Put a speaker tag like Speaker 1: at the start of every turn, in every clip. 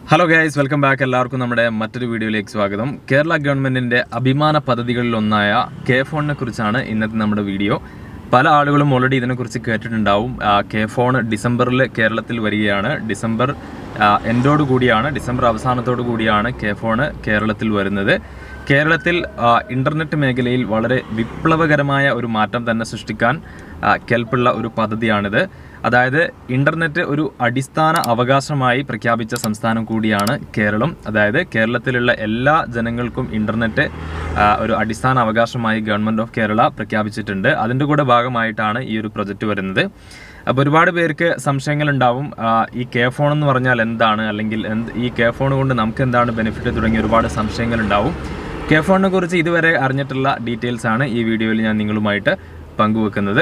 Speaker 1: hello guys welcome back എല്ലാവർക്കും നമ്മുടെ മറ്റൊരു വീഡിയോയിലേക്ക് സ്വാഗതം കേരള ഗവൺമെന്റിന്റെ അഭിമാന പദ്ധതികളിൽ ഒന്നായ കെ ഫോണിനെ കുറിച്ചാണ് ഇന്നത്തെ നമ്മുടെ വീഡിയോ പല ആളുകളും ഓൾറെഡി ഇതിനെക്കുറിച്ച് കേട്ടിട്ടുണ്ടാവും ആ, കെ ഫോൺ ഡിസംബറിൽ കേരളത്തിൽ വരികയാണ് ഡിസംബർ ആ, എൻഡോട് കൂടിയാണ് ഡിസംബർ അവസാനത്തോടു കൂടിയാണ് കെ ഫോൺ കേരളത്തിൽ വരുന്നത് കേരളത്തിൽ ആ, ഇന്റർനെറ്റ് മേഖലയിൽ വളരെ വിപ്ലവകരമായ ഒരു മാറ്റം തന്നെ സൃഷ്ടിക്കാൻ ആ, കെൽപ്പുള്ള ഒരു പദ്ധതിയാണിത് അതായത് ഇന്റർനെറ്റ് ഒരു അടിസ്ഥാന അവകാശമായി പ്രഖ്യാപിച്ച സംസ്ഥാനം കൂടിയാണ് കേരളം അതായത് കേരളത്തിലുള്ള എല്ലാ ജനങ്ങൾക്കും ഇന്റർനെറ്റ് ആ, ഒരു അടിസ്ഥാന അവകാശമായി ഗവൺമെന്റ് ഓഫ് കേരള പ്രഖ്യാപിച്ചിട്ടുണ്ട് അതിൻ്റെ കൂടെ ഭാഗമായിട്ടാണ് ഈ ഒരു പ്രൊജക്റ്റ് വരുന്നത് അപ്പോൾ ഒരുപാട് പേർക്ക് സംശയങ്ങൾ ഉണ്ടാവും ആ, ഈ കെ ഫോൺ എന്ന് പറഞ്ഞാൽ എന്താണ് അല്ലെങ്കിൽ എന്ത് ഈ കെ ഫോൺ കൊണ്ട് നമുക്ക് എന്താണ് ബെനിഫിറ്റ് തുടങ്ങിയ ഒരുപാട് സംശയങ്ങൾ ഉണ്ടാവും കെ ഫോണിനെ കുറിച്ച് ഇതുവരെ അറിഞ്ഞിട്ടുള്ള ഡീറ്റെയിൽസ് ആണ് ഈ വീഡിയോയിൽ ഞാൻ നിങ്ങളുമായിട്ട് പങ്കുവെക്കുന്നത്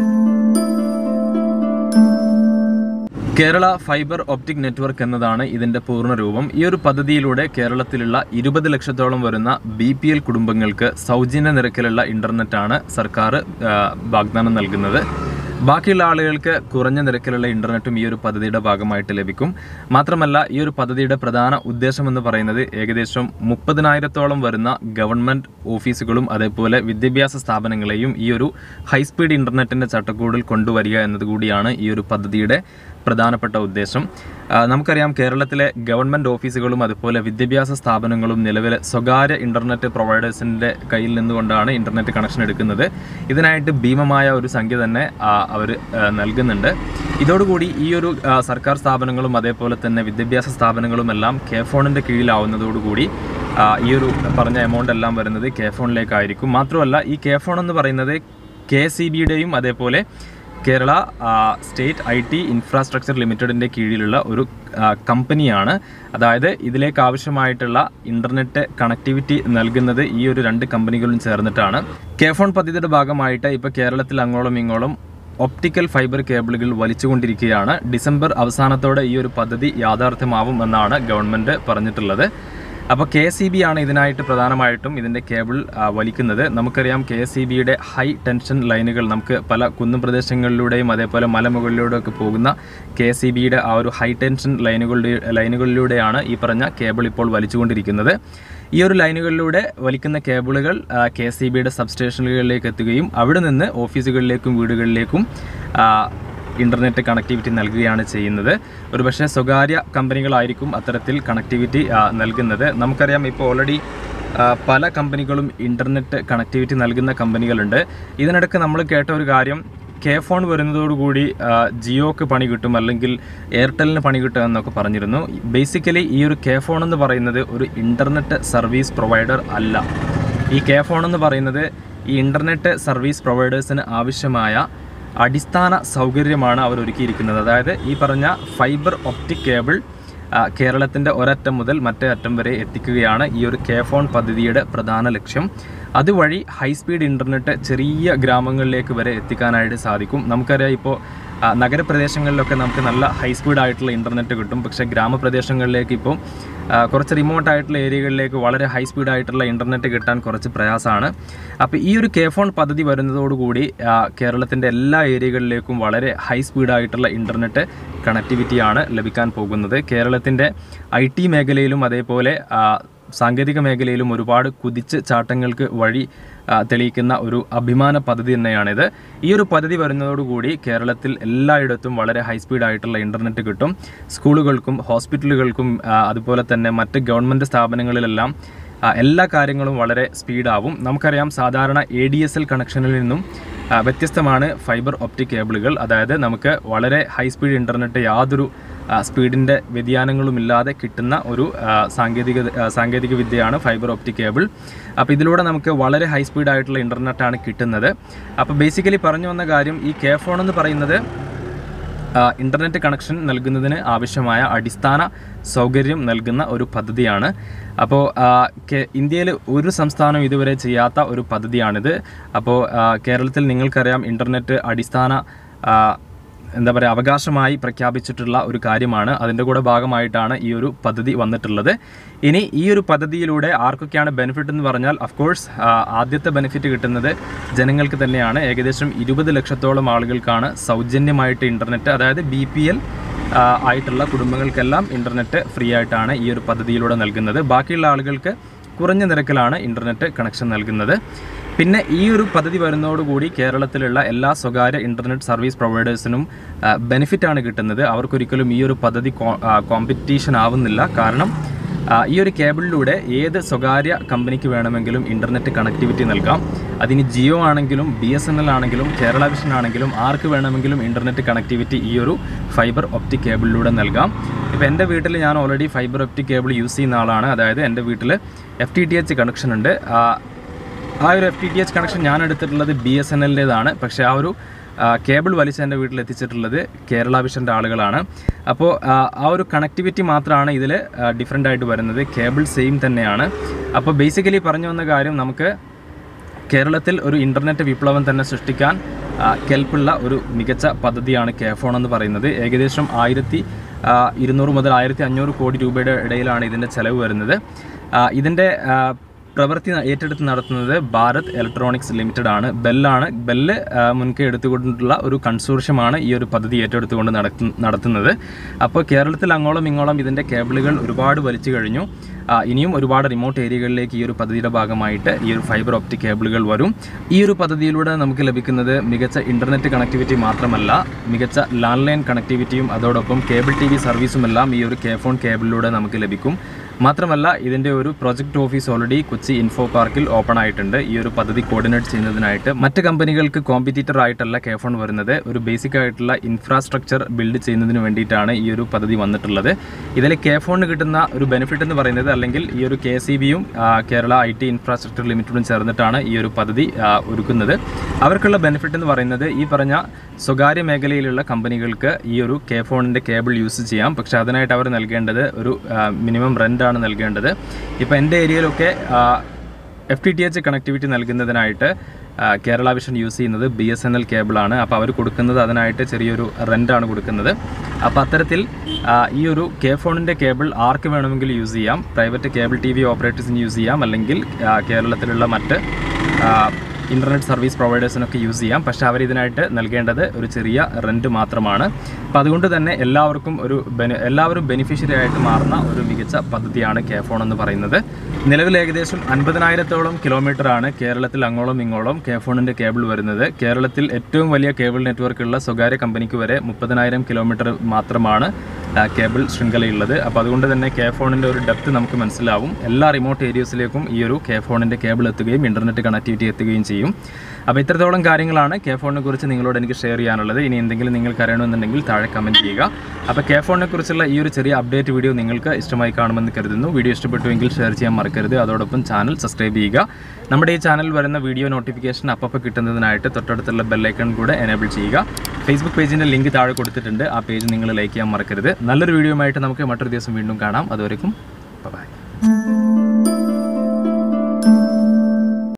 Speaker 1: കേരള ഫൈബർ ഒപ്റ്റിക് നെറ്റ്വർക്ക് എന്നതാണ് ഇതിന്റെ പൂർണ്ണ രൂപം ഈ ഒരു പദ്ധതിയിലൂടെ കേരളത്തിലുള്ള ഇരുപത് ലക്ഷത്തോളം വരുന്ന ബി പി എൽ കുടുംബങ്ങൾക്ക് സൗജന്യ നിരക്കിലുള്ള ഇന്റർനെറ്റാണ് സർക്കാർ ആ, വാഗ്ദാനം നൽകുന്നത് ബാക്കിയുള്ള ആളുകൾക്ക് കുറഞ്ഞ നിരക്കിലുള്ള ഇന്റർനെറ്റും ഈ ഒരു പദ്ധതിയുടെ ഭാഗമായിട്ട് ലഭിക്കും മാത്രമല്ല ഈ ഒരു പദ്ധതിയുടെ പ്രധാന ഉദ്ദേശം എന്ന് പറയുന്നത് ഏകദേശം മുപ്പതിനായിരത്തോളം വരുന്ന ഗവൺമെന്റ് ഓഫീസുകളും അതേപോലെ വിദ്യാഭ്യാസ സ്ഥാപനങ്ങളെയും ഈ ഒരു ഹൈസ്പീഡ് ഇന്റർനെറ്റിന്റെ ചട്ടക്കൂടിൽ കൊണ്ടുവരിക എന്നതുകൂടിയാണ് ഈ ഒരു പദ്ധതിയുടെ പ്രധാനപ്പെട്ട ഉദ്ദേശം ആ, നമുക്കറിയാം കേരളത്തിലെ ഗവൺമെന്റ് ഓഫീസുകളും അതുപോലെ വിദ്യാഭ്യാസ സ്ഥാപനങ്ങളും നിലവിലെ സ്വകാര്യ ഇന്റർനെറ്റ് പ്രൊവൈഡേഴ്സിന്റെ കയ്യിൽ നിന്നുകൊണ്ടാണ് ഇന്റർനെറ്റ് കണക്ഷൻ എടുക്കുന്നത് ഇതിനായിട്ട് ഭീമമായ ഒരു സംഖ്യ തന്നെ അവർ നൽകുന്നുണ്ട് ഇതോടുകൂടി ഈ ഒരു ആ, സർക്കാർ സ്ഥാപനങ്ങളും അതേപോലെ തന്നെ വിദ്യാഭ്യാസ സ്ഥാപനങ്ങളും എല്ലാം കെ ഫോണിന്റെ കീഴിലാവുന്നതോടുകൂടി ആ, ഈ ഒരു പറഞ്ഞ എമൗണ്ട് എല്ലാം വരുന്നത് കെ ഫോണിലേക്കായിരിക്കും മാത്രമല്ല ഈ കെ ഫോൺ എന്ന് പറയുന്നത് കെ സി ബിയുടെയും അതേപോലെ കേരള ആ, സ്റ്റേറ്റ് ഐ ടി ഇൻഫ്രാസ്ട്രക്ചർ ലിമിറ്റഡിൻ്റെ കീഴിലുള്ള ഒരു ആ, കമ്പനിയാണ് അതായത് ഇതിലേക്ക് ആവശ്യമായിട്ടുള്ള ഇൻ്റർനെറ്റ് കണക്ടിവിറ്റി നൽകുന്നത് ഈ ഒരു രണ്ട് കമ്പനികളും ചേർന്നിട്ടാണ് കെ ഫോൺ പദ്ധതിയുടെ ഭാഗമായിട്ട് ഇപ്പോൾ കേരളത്തിൽ അങ്ങോളം ഇങ്ങോളം ഒപ്റ്റിക്കൽ ഫൈബർ കേബിളുകൾ വലിച്ചുകൊണ്ടിരിക്കുകയാണ് ഡിസംബർ അവസാനത്തോടെ ഈ ഒരു പദ്ധതി യാഥാർത്ഥ്യമാവും എന്നാണ് ഗവൺമെൻറ് പറഞ്ഞിട്ടുള്ളത് അപ്പോൾ കെ എസ് സി ബി ആണ് ഇതിനായിട്ട് പ്രധാനമായിട്ടും ഇതിൻ്റെ കേബിൾ ആ, വലിക്കുന്നത് നമുക്കറിയാം കെ എസ് സി ബിയുടെ ഹൈ ടെൻഷൻ ലൈനുകൾ നമുക്ക് പല കുന്നും പ്രദേശങ്ങളിലൂടെയും അതേപോലെ മലമുകളിലൂടെയും ഒക്കെ പോകുന്ന കെ എസ് സി ബിയുടെ ആ ഒരു ഹൈ ടെൻഷൻ ലൈനുകളുടെ ലൈനുകളിലൂടെയാണ് ഈ പറഞ്ഞ കേബിൾ ഇപ്പോൾ വലിച്ചുകൊണ്ടിരിക്കുന്നത് ഈ ഒരു ലൈനുകളിലൂടെ വലിക്കുന്ന കേബിളുകൾ കെ എസ് സി ബിയുടെ സബ്സ്റ്റേഷനുകളിലേക്ക് എത്തുകയും അവിടെ നിന്ന് ഓഫീസുകളിലേക്കും വീടുകളിലേക്കും ആ, ഇന്റർനെറ്റ് കണക്ടിവിറ്റി നൽകുകയാണ് ചെയ്യുന്നത് ഒരുപക്ഷെ സ്വകാര്യ കമ്പനികളായിരിക്കും അത്തരത്തിൽ കണക്ടിവിറ്റി ആ, നൽകുന്നത് നമുക്കറിയാം ഇപ്പോൾ ഓൾറെഡി പല കമ്പനികളും ഇന്റർനെറ്റ് കണക്ടിവിറ്റി നൽകുന്ന കമ്പനികളുണ്ട് ഇതിനിടയ്ക്ക് നമ്മൾ കേട്ട ഒരു കാര്യം കെ ഫോൺ വരുന്നതോടുകൂടി ആ, ജിയോക്ക് പണി കിട്ടും അല്ലെങ്കിൽ എയർടെലിന് പണി കിട്ടും എന്നൊക്കെ പറഞ്ഞിരുന്നു ബേസിക്കലി ഈ ഒരു കെ ഫോൺ എന്ന് പറയുന്നത് ഒരു ഇന്റർനെറ്റ് സർവീസ് പ്രൊവൈഡർ അല്ല ഈ കെ ഫോൺ എന്ന് പറയുന്നത് ഈ ഇന്റർനെറ്റ് സർവീസ് പ്രൊവൈഡേഴ്സിന് ആവശ്യമായ അടിസ്ഥാന സൗകര്യമാണ് അവർ ഒരുക്കിയിരിക്കുന്നത് അതായത് ഈ പറഞ്ഞ ഫൈബർ ഒപ്റ്റിക് കേബിൾ ആ, കേരളത്തിൻ്റെ ഒരറ്റം മുതൽ മറ്റേ അറ്റം വരെ എത്തിക്കുകയാണ് ഈ ഒരു കെ ഫോൺ പദ്ധതിയുടെ പ്രധാന ലക്ഷ്യം അതുവഴി ഹൈസ്പീഡ് ഇൻ്റർനെറ്റ് ചെറിയ ഗ്രാമങ്ങളിലേക്ക് വരെ എത്തിക്കാനായിട്ട് സാധിക്കും നമുക്കറിയാം ഇപ്പോൾ ആ, നഗരപ്രദേശങ്ങളിലൊക്കെ നമുക്ക് നല്ല ഹൈസ്പീഡ് ആയിട്ടുള്ള ഇൻ്റർനെറ്റ് കിട്ടും പക്ഷേ ഗ്രാമപ്രദേശങ്ങളിലേക്ക് ഇപ്പോൾ ആ, കുറച്ച് റിമോട്ട് ആയിട്ടുള്ള ഏരിയകളിലേക്ക് വളരെ ഹൈ സ്പീഡ് ആയിട്ടുള്ള ഇൻ്റർനെറ്റ് കിട്ടാൻ കുറച്ച് പ്രയാസമാണ് അപ്പോൾ ഈ ഒരു കെ ഫോൺ പദ്ധതി വരുന്നതോടുകൂടി ആ, കേരളത്തിൻ്റെ എല്ലാ ഏരിയകളിലേക്കും വളരെ ഹൈ സ്പീഡ് ആയിട്ടുള്ള ഇൻ്റർനെറ്റ് കണക്ടിവിറ്റിയാണ് ലഭിക്കാൻ പോകുന്നത് കേരളത്തിൻ്റെ ഐ ടി മേഖലയിലും അതേപോലെ ആ, സാങ്കേതിക മേഖലയിലും ഒരുപാട് കുതിച്ച് ചാട്ടങ്ങൾക്ക് വഴി ആ, തെളിയിക്കുന്ന ഒരു അഭിമാന പദ്ധതി തന്നെയാണിത് ഈ ഒരു പദ്ധതി വരുന്നതോടുകൂടി കേരളത്തിൽ എല്ലായിടത്തും വളരെ ഹൈ സ്പീഡ് ആയിട്ടുള്ള ഇൻ്റർനെറ്റ് കിട്ടും സ്കൂളുകൾക്കും ഹോസ്പിറ്റലുകൾക്കും ആ, അതുപോലെ തന്നെ മറ്റ് ഗവൺമെൻറ് സ്ഥാപനങ്ങളിലെല്ലാം ആ, എല്ലാ കാര്യങ്ങളും വളരെ സ്പീഡാവും നമുക്കറിയാം സാധാരണ എ ഡി എസ് എൽ കണക്ഷനിൽ നിന്നും ആ, വ്യത്യസ്തമാണ് ഫൈബർ ഒപ്റ്റിക് കേബിളുകൾ അതായത് നമുക്ക് വളരെ ഹൈ സ്പീഡ് ഇൻ്റർനെറ്റ് യാതൊരു ആ, സ്പീഡിൻ്റെ വ്യതിയാനങ്ങളും ഇല്ലാതെ കിട്ടുന്ന ഒരു ആ, സാങ്കേതിക ആ, സാങ്കേതിക വിദ്യയാണ് ഫൈബർ ഒപ്റ്റിക് കേബിൾ അപ്പോൾ ഇതിലൂടെ നമുക്ക് വളരെ ഹൈ സ്പീഡ് ആയിട്ടുള്ള ഇൻ്റർനെറ്റാണ് കിട്ടുന്നത് അപ്പോൾ ബേസിക്കലി പറഞ്ഞു വന്ന കാര്യം ഈ കെ ഫോൺ എന്ന് പറയുന്നത് ആ, ഇൻ്റർനെറ്റ് കണക്ഷൻ നൽകുന്നതിന് ആവശ്യമായ അടിസ്ഥാന സൗകര്യം നൽകുന്ന ഒരു പദ്ധതിയാണ് അപ്പോൾ ആ, കെ- ഇന്ത്യയിൽ ഒരു സംസ്ഥാനം ഇതുവരെ ചെയ്യാത്ത ഒരു പദ്ധതിയാണിത് അപ്പോൾ ആ, കേരളത്തിൽ നിങ്ങൾക്കറിയാം ഇൻ്റർനെറ്റ് അടിസ്ഥാന ആ, എന്താ പറയുക അവകാശമായി പ്രഖ്യാപിച്ചിട്ടുള്ള ഒരു കാര്യമാണ് അതിൻ്റെ കൂടെ ഭാഗമായിട്ടാണ് ഈ ഒരു പദ്ധതി വന്നിട്ടുള്ളത് ഇനി ഈ ഒരു പദ്ധതിയിലൂടെ ആർക്കൊക്കെയാണ് ബെനിഫിറ്റ് എന്ന് പറഞ്ഞാൽ അഫ്കോഴ്സ് ആദ്യത്തെ ബെനിഫിറ്റ് കിട്ടുന്നത് ജനങ്ങൾക്ക് തന്നെയാണ് ഏകദേശം ഇരുപത് ലക്ഷത്തോളം ആളുകൾക്കാണ് സൗജന്യമായിട്ട് ഇൻ്റർനെറ്റ് അതായത് ബി പി എൽ ആ, ആയിട്ടുള്ള കുടുംബങ്ങൾക്കെല്ലാം ഇൻ്റർനെറ്റ് ഫ്രീ ആയിട്ടാണ് ഈ ഒരു പദ്ധതിയിലൂടെ നൽകുന്നത് ബാക്കിയുള്ള ആളുകൾക്ക് കുറഞ്ഞ നിരക്കിലാണ് ഇൻ്റർനെറ്റ് കണക്ഷൻ നൽകുന്നത് പിന്നെ ഈ ഒരു പദ്ധതി വരുന്നതോടുകൂടി കേരളത്തിലുള്ള എല്ലാ സ്വകാര്യ ഇൻ്റർനെറ്റ് സർവീസ് പ്രൊവൈഡേഴ്സിനും ബെനിഫിറ്റ് ആണ് കിട്ടുന്നത് അവർക്കൊരിക്കലും ഈ ഒരു പദ്ധതി കോമ്പറ്റീഷൻ ആവുന്നില്ല കാരണം ആ, ഈ ഒരു കേബിളിലൂടെ ഏത് സ്വകാര്യ കമ്പനിക്ക് വേണമെങ്കിലും ഇൻ്റർനെറ്റ് കണക്ടിവിറ്റി നൽകാം അതിന് ജിയോ ആണെങ്കിലും ബി എസ് എൻ എൽ ആണെങ്കിലും കേരള വിഷൻ ആണെങ്കിലും ആർക്ക് വേണമെങ്കിലും ഇൻ്റർനെറ്റ് കണക്ടിവിറ്റി ഈ ഒരു ഫൈബർ ഒപ്റ്റിക് കേബിളിലൂടെ നൽകാം ഇപ്പോൾ എൻ്റെ വീട്ടിൽ ഞാൻ already fibre optic cable use ചെയ്യുന്ന ആളാണ് അതായത് എൻ്റെ വീട്ടിൽ F T T H connection ഉണ്ട് ആ, ആ ഒരു F T T H connection ഞാൻ എടുത്തിട്ടുള്ളത് ബി എസ് എൻ എല്ലിൻ്റെതാണ് പക്ഷേ ആ ഒരു ആ, കേബിൾ വലിച്ച് എൻ്റെ വീട്ടിൽ എത്തിച്ചിട്ടുള്ളത് കേരള വിഷൻ്റെ ആളുകളാണ് അപ്പോൾ ആ, ആ ഒരു കണക്ടിവിറ്റി മാത്രമാണ് ഇതിൽ ഡിഫറെൻ്റ് ആയിട്ട് വരുന്നത് കേബിൾ സെയിം തന്നെയാണ് അപ്പോൾ ബേസിക്കലി പറഞ്ഞു വന്ന കാര്യം നമുക്ക് കേരളത്തിൽ ഒരു ഇൻ്റർനെറ്റ് വിപ്ലവം തന്നെ സൃഷ്ടിക്കാൻ ആ, കെൽപ്പുള്ള ഒരു മികച്ച പദ്ധതിയാണ് കേഫോൺ എന്ന് പറയുന്നത് ഏകദേശം ആയിരത്തി ആ, ഇരുന്നൂറ് മുതൽ ആയിരത്തി അഞ്ഞൂറ് കോടി രൂപയുടെ ഇടയിലാണ് ഇതിൻ്റെ ചെലവ് വരുന്നത് ആ, ഇതിൻ്റെ ആ, പ്രവൃത്തി ന- ഏറ്റെടുത്ത് നടത്തുന്നത് ഭാരത് ഇലക്ട്രോണിക്സ് ലിമിറ്റഡ് ആണ് ബെല്ലാണ് ബെല്ല് ആ, മുൻകൈ എടുത്തുകൊണ്ടുള്ള ഒരു കൺസോർഷ്യമാണ് ഈ ഒരു പദ്ധതി ഏറ്റെടുത്തുകൊണ്ട് നടത്തു നടത്തുന്നത് അപ്പോൾ കേരളത്തിൽ അങ്ങോളം ഇങ്ങോളം ഇതിൻ്റെ കേബിളുകൾ ഒരുപാട് വലിച്ചു കഴിഞ്ഞു ആ, ഇനിയും ഒരുപാട് റിമോട്ട് ഏരിയകളിലേക്ക് ഈ ഒരു പദ്ധതിയുടെ ഭാഗമായിട്ട് ഈ ഒരു ഫൈബർ ഒപ്റ്റിക് കേബിളുകൾ വരും ഈ ഒരു പദ്ധതിയിലൂടെ നമുക്ക് ലഭിക്കുന്നത് മികച്ച ഇൻ്റർനെറ്റ് കണക്ടിവിറ്റി മാത്രമല്ല മികച്ച ലാൻഡ് ലൈൻ കണക്ടിവിറ്റിയും അതോടൊപ്പം കേബിൾ ടി വി സർവീസുമെല്ലാം ഈ ഒരു കെ ഫോൺ കേബിളിലൂടെ നമുക്ക് ലഭിക്കും മാത്രമല്ല ഇതിൻ്റെ ഒരു project office already Kochi info പാർക്കിൽ ഓപ്പൺ ആയിട്ടുണ്ട് ഈ ഒരു പദ്ധതി കോർഡിനേറ്റ് ചെയ്യുന്നതിനായിട്ട് മറ്റ് കമ്പനികൾക്ക് കോമ്പറ്റീറ്റർ ആയിട്ടല്ല കെ ഫോൺ വരുന്നത് ഒരു ബേസിക് ആയിട്ടുള്ള ഇൻഫ്രാസ്ട്രക്ചർ ബിൽഡ് ചെയ്യുന്നതിന് വേണ്ടിയിട്ടാണ് ഈ ഒരു പദ്ധതി വന്നിട്ടുള്ളത് ഇതിൽ കെ ഫോണിന് കിട്ടുന്ന ഒരു ബെനിഫിറ്റ് എന്ന് പറയുന്നത് അല്ലെങ്കിൽ ഈ ഒരു കെ സി ബിയും കേരള ഐ ടി ഇൻഫ്രാസ്ട്രക്ചർ ലിമിറ്റഡും ചേർന്നിട്ടാണ് ഈ ഒരു പദ്ധതി ആ, ഒരുക്കുന്നത് അവർക്കുള്ള ബെനിഫിറ്റ് എന്ന് പറയുന്നത് ഈ പറഞ്ഞ സ്വകാര്യ മേഖലയിലുള്ള കമ്പനികൾക്ക് ഈ ഒരു കെ ഫോണിൻ്റെ കേബിൾ യൂസ് ചെയ്യാം പക്ഷേ അതിനായിട്ട് അവർ നൽകേണ്ടത് ഒരു മിനിമം റെൻ്റാണ് നൽകേണ്ടത് ഇപ്പോൾ എൻ്റെ ഏരിയയിലൊക്കെ എഫ് ടി ടി എച്ച് കണക്ടിവിറ്റി നൽകുന്നതിനായിട്ട് ആ, കേരള വിഷൻ യൂസ് ചെയ്യുന്നത് ബി എസ് എൻ എൽ കേബിളാണ് അപ്പോൾ അവർ കൊടുക്കുന്നത് അതിനായിട്ട് ചെറിയൊരു റെൻ്റാണ് കൊടുക്കുന്നത് അപ്പോൾ അത്തരത്തിൽ ആ, ഈ ഒരു കെ ഫോണിൻ്റെ കേബിൾ ആർക്ക് വേണമെങ്കിലും യൂസ് ചെയ്യാം പ്രൈവറ്റ് കേബിൾ ടി വി ഓപ്പറേറ്റേഴ്സിന് യൂസ് ചെയ്യാം അല്ലെങ്കിൽ ആ, കേരളത്തിലുള്ള മറ്റ് ആ, ഇൻ്റർനെറ്റ് സർവീസ് പ്രൊവൈഡേഴ്സിനൊക്കെ യൂസ് ചെയ്യാം പക്ഷേ അവർ ഇതിനായിട്ട് നൽകേണ്ടത് ഒരു ചെറിയ റെൻറ്റ് മാത്രമാണ് അപ്പോൾ അതുകൊണ്ട് തന്നെ എല്ലാവർക്കും ഒരു ബെനി എല്ലാവരും ബെനിഫിഷ്യറി ആയിട്ട് മാറുന്ന ഒരു മികച്ച പദ്ധതിയാണ് കെ ഫോൺ എന്ന് പറയുന്നത് നിലവിൽ ഏകദേശം അൻപതിനായിരത്തോളം കിലോമീറ്റർ ആണ് കേരളത്തിൽ അങ്ങോളം ഇങ്ങോളം കെ ഫോണിൻ്റെ കേബിൾ വരുന്നത് കേരളത്തിൽ ഏറ്റവും വലിയ കേബിൾ നെറ്റ്വർക്ക് ഉള്ള സ്വകാര്യ കമ്പനിക്ക് വരെ മുപ്പതിനായിരം കിലോമീറ്റർ മാത്രമാണ് ആ, കേബിൾ ശൃംഖലയുള്ളത് അപ്പോൾ അതുകൊണ്ട് തന്നെ കെ ഫോണിൻ്റെ ഒരു ഡെപ്ത് നമുക്ക് മനസ്സിലാവും എല്ലാ റിമോട്ട് ഏരിയസിലേക്കും ഈ ഒരു കെ ഫോണിൻ്റെ കേബിൾ എത്തുകയും ഇൻ്റർനെറ്റ് കണക്ടിവിറ്റി എത്തുകയും ചെയ്യും അപ്പോൾ ഇത്രത്തോളം കാര്യങ്ങളാണ് കെ ഫോണിനെ കുറിച്ച് നിങ്ങളോട് എനിക്ക് ഷെയർ ചെയ്യാനുള്ളത് ഇനി എന്തെങ്കിലും നിങ്ങൾക്ക് അറിയണമെന്നുണ്ടെങ്കിൽ താഴെ കമൻറ്റ് ചെയ്യുക അപ്പോൾ കെ ഫോണിനെ കുറിച്ചുള്ള ഈ ഒരു ചെറിയ അപ്ഡേറ്റ് വീഡിയോ നിങ്ങൾക്ക് ഇഷ്ടമായി കാണുമെന്ന് കരുതുന്നു വീഡിയോ ഇഷ്ടപ്പെട്ടുവെങ്കിൽ ഷെയർ ചെയ്യാൻ മറക്കരുത് അതോടൊപ്പം ചാനൽ സബ്സ്ക്രൈബ് ചെയ്യുക നമ്മുടെ ഈ ചാനൽ വരുന്ന വീഡിയോ നോട്ടിഫിക്കേഷൻ അപ്പോൾ കിട്ടുന്നതിനായിട്ട് തൊട്ടടുത്തുള്ള ബെല്ലൈക്കൺ കൂടെ എനേബിൾ ചെയ്യുക ഫേസ്ബുക്ക് പേജിൻ്റെ ലിങ്ക് താഴെ കൊടുത്തിട്ടുണ്ട് ആ പേജ് നിങ്ങൾ ലൈക്ക് ചെയ്യാൻ മറക്കരുത് നല്ലൊരു വീഡിയോ ആയിട്ട് നമുക്ക് മറ്റൊരു ദിവസം വീണ്ടും കാണാം അതുവരെയും ബൈ